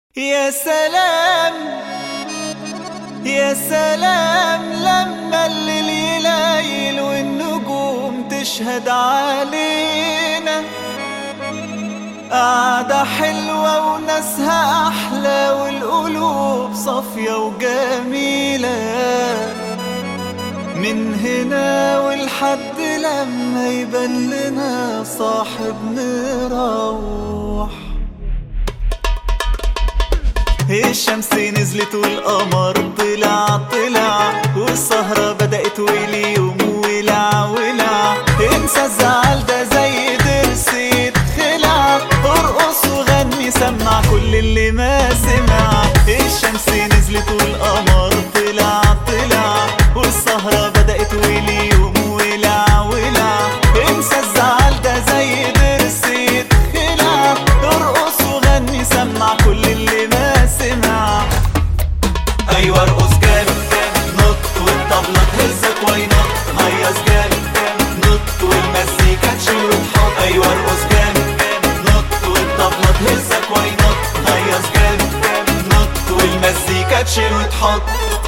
يا سلام يا سلام لما الليل يليل والنجوم تشهد علينا قعدة حلوة وناسها أحلى والقلوب صافية وجميلة من هنا والحد لما يبان لنا صاحب نروح الشمس نزلت والقمر طلع طلع والسهرة بدأت واليوم ولع ولع انسى الزعل ده زي درس يتخلع ارقص وغني سمع كل اللي ما سمع الشمس نزلت والقمر طلع طلع والسهرة بدأت واليوم ولع ولع انسى الزعل ده زي درس يتخلع ارقص وغني سمع كل اللي ما سمع ايوه ارقص جامد جامد نط والطبلة تهزك وينط هيص جامد جامد نط والمزيكا تشيل وتحط ايوه ارقص جامد جامد نط والطبلة تهزك وينط هيص جامد جامد نط والمزيكا تشيل وتحط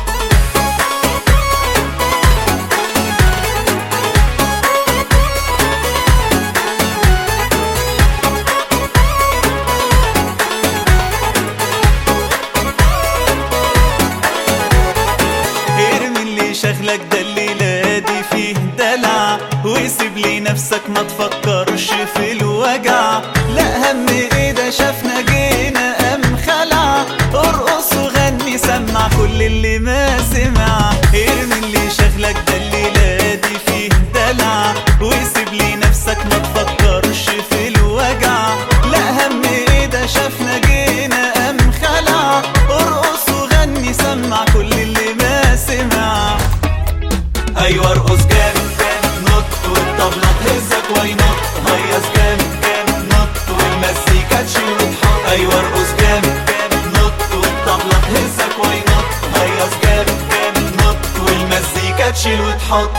ارمي اللي شغلك ده الليلة دي فيه دلع وسيب لي نفسك ما تفكرش في الوجع لا هم ايه ده شافنا جينا ام خلع ارقص وغني سمع كل اللي ما سمع ارمي اللي شغلك ده الليلة دي فيه دلع وسيب لي نفسك ما تفكرش في الوجع لا هم ايه ده شافنا جينا ام خلع ارقص وغني سمع كل اللي ما سمع ايوه ارقص جامد جامد نط والطبلة تهزك وينط هيص جامد جامد نط والمزيكا تشيل وتحط ايوه ارقص جامد جامد نط والطبلة تهزك وينط هيص جامد جامد نط والمزيكا تشيل وتحط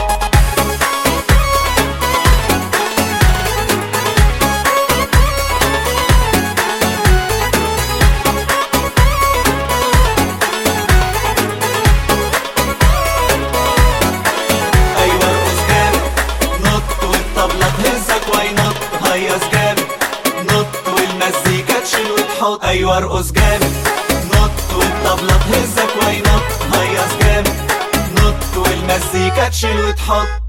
ايوه ارقص جامد نط والطبلة تهزك وينط هيص جامد نط والمزيكا تشيل وتحط ايوه ارقص جامد نط والطبلة تهزك وينط هيص جامد نط والمزيكا تشيل وتحط